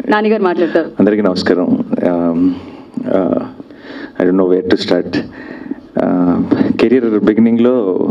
నాన్నగారు మాట్లాడతారు అందరికీ నమస్కారం I don't know where to start career బిగినింగ్లో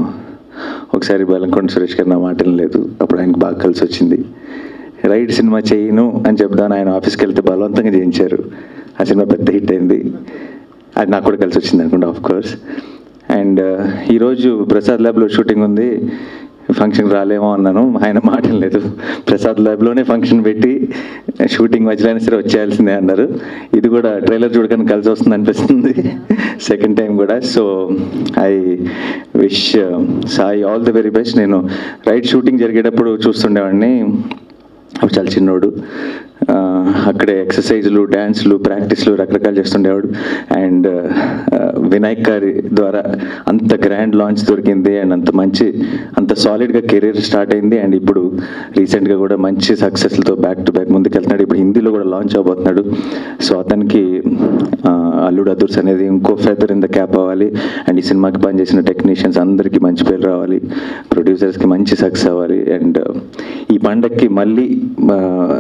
ఒకసారి బెల్లంకొండ సురేష్ గారు నా మాట లేదు అప్పుడు ఆయనకు బాగా కలిసి వచ్చింది రైడ్ సినిమా చేయను అని చెప్దాను ఆయన ఆఫీస్కి వెళ్తే బలవంతంగా చేయించారు ఆ సినిమా పెద్ద హిట్ అయింది అది నాకు కూడా కలిసి వచ్చింది అనుకుంటా ఆఫ్ కోర్స్ అండ్ ఈరోజు ప్రసాద్ ల్యాబ్లో షూటింగ్ ఉంది ఫంక్షన్ రాలేమో అన్నాను ఆయన మాట లేదు ప్రసాద్ ల్యాబ్లోనే ఫంక్షన్ పెట్టి షూటింగ్ మధ్యలో అయినా సరే వచ్చేయాల్సిందే అన్నారు ఇది కూడా ట్రైలర్ చూడగానే కలిసి వస్తుంది అనిపిస్తుంది సెకండ్ టైం కూడా so I wish Sai all the very best నేను రైట్ షూటింగ్ జరిగేటప్పుడు చూస్తుండేవాడిని అప్పుడు చాలా చిన్నోడు ఆ, అక్కడే ఎక్సర్సైజ్లు డ్యాన్స్లు ప్రాక్టీస్లు రకరకాలు చేస్తుండేవాడు అండ్ వినాయక్ గారి ద్వారా అంత గ్రాండ్ లాంచ్ దొరికింది అండ్ అంత మంచి అంత సాలిడ్గా కెరీర్ స్టార్ట్ అయింది అండ్ ఇప్పుడు రీసెంట్గా కూడా మంచి సక్సెస్లతో బ్యాక్ టు బ్యాక్ ముందుకెళ్తున్నాడు ఇప్పుడు హిందీలో కూడా లాంచ్ అవబోతున్నాడు సో అతనికి ఆ, అల్లుడు అదుర్స్ అనేది ఇంకో ఫెదర్ ఇన్ ద క్యాప్ అవ్వాలి అండ్ ఈ సినిమాకి పనిచేసిన టెక్నీషియన్స్ అందరికీ మంచి పేరు రావాలి ప్రొడ్యూసర్స్కి మంచి సక్సెస్ అవ్వాలి అండ్ ఈ పండక్కి మళ్ళీ ఆ,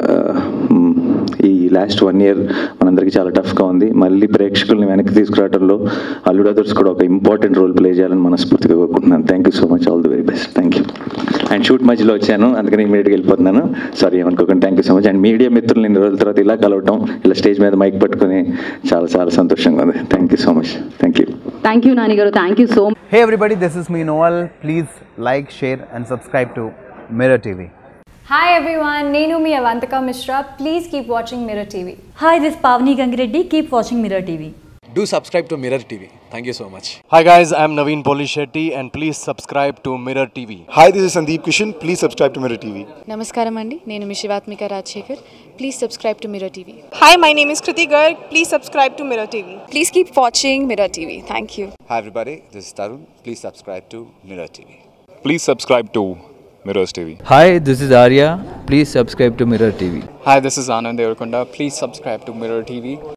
మ్, ఈ లాస్ట్ వన్ ఇయర్ మనందరికీ చాలా టఫ్గా ఉంది మళ్ళీ ప్రేక్షకుల్ని వెనక్కి తీసుకురావడంలో అల్లుడు అదర్స్ కూడా ఒక ఇంపార్టెంట్ రోల్ ప్లే చేయాలని మనస్ఫూర్తిగా కోరుకుంటున్నాను thank you so much all the very best thank you and shoot మధ్యలో వచ్చాను అందుకని ఇమీడియట్గా వెళ్ళిపోతున్నాను సారీ ఏమనుకోకండి thank you so much and media మిత్రులు ఇన్ని రోజుల తర్వాత ఇలా కలవటం ఇలా స్టేజ్ మీద మైక్ పట్టుకుని చాలా చాలా సంతోషంగా ఉంది thank you so much thank you thank you నాన్నగారు thank you so Hey everybody, this is me Noel. Please like, share, and subscribe to Mirror TV. Hi everyone, Nenu mi Avantika Mishra. Please keep watching Mirror TV. Hi, this is Pavni Gangireddy. Keep watching Mirror TV. Do subscribe to Mirror TV. Thank you so much. Hi guys, I'm Naveen Polishetty and please subscribe to Mirror TV. Hi, this is Sandeep Kishan. Please subscribe to Mirror TV. నమస్కారం అండి నేను మీ Shivathmika Rajasekhar please subscribe to Mirror TV Hi, my name is Kriti Garg. Please subscribe to Mirror TV. Please keep watching Mirror TV thank you Hi everybody, this is Tarun. Please subscribe to Mirror TV. Please subscribe to Mirrors TV. Hi, this is Arya. Please subscribe to Mirror TV. Hi, this is Anand Devarkonda. Please subscribe to Mirror TV.